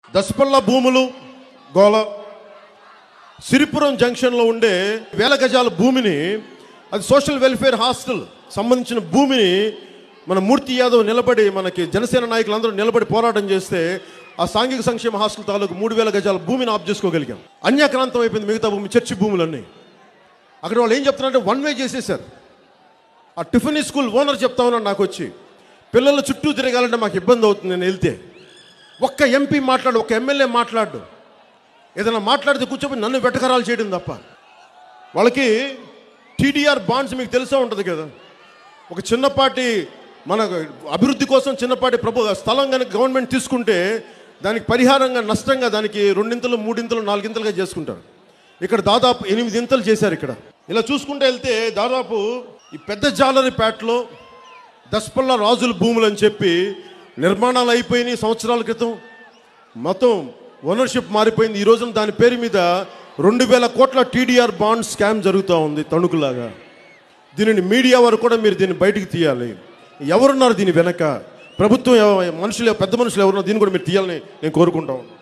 దసపల్ల భూములు గోల సిరిపురం జంక్షన్లో ఉండే వేల గజాల భూమిని అది సోషల్ వెల్ఫేర్ హాస్టల్ సంబంధించిన భూమిని మన మూర్తి యాదవ్ నిలబడి మనకి జనసేన నాయకులందరూ నిలబడి పోరాటం చేస్తే ఆ సాంఘిక సంక్షేమ హాస్టల్ తాలూకు మూడు వేల గజాల భూమిని ఆఫ్ చేసుకోగలిగాం అన్యాక్రాంతం అయిపోయింది మిగతా భూమి చర్చి భూములన్నీ అక్కడ వాళ్ళు ఏం చెప్తున్నారంటే వన్ వే చేసేసారు ఆ టిఫినీ స్కూల్ ఓనర్ చెప్తా ఉన్నాడు నాకు వచ్చి పిల్లల చుట్టూ తిరగాలంటే మాకు ఇబ్బంది అవుతుంది నేను వెళ్తే ఒక్క ఎంపీ మాట్లాడు ఒక్క ఎమ్మెల్యే మాట్లాడు ఏదైనా మాట్లాడితే కూర్చోబోయి నన్ను వెటకరాలు చేయడం తప్ప వాళ్ళకి టీడీఆర్ బాండ్స్ మీకు తెలిసే ఉంటుంది కదా ఒక చిన్నపాటి మన అభివృద్ధి కోసం చిన్నపాటి ప్రభు స్థలం కనుక గవర్నమెంట్ తీసుకుంటే దానికి పరిహారంగా నష్టంగా దానికి రెండింతలు మూడింతలు నాలుగింతలుగా చేసుకుంటారు ఇక్కడ దాదాపు ఎనిమిదింతలు చేశారు ఇక్కడ ఇలా చూసుకుంటూ వెళ్తే దాదాపు ఈ పెద్ద జాలరిపేటలో దసపల్ల రాజుల భూములు అని చెప్పి నిర్మాణాలు అయిపోయినాయి సంవత్సరాల క్రితం మొత్తం ఓనర్షిప్ మారిపోయింది ఈ రోజున దాని పేరు మీద రెండు వేల కోట్ల టీడీఆర్ బాండ్ స్కామ్ జరుగుతూ ఉంది తణుకులాగా దీనిని మీడియా వారు కూడా మీరు దీన్ని బయటికి తీయాలి ఎవరున్నారు దీని వెనక ప్రభుత్వం ఎవ- మనుషులు పెద్ద మనుషులు ఎవరున్నారు దీన్ని కూడా మీరు తీయాలని నేను కోరుకుంటాను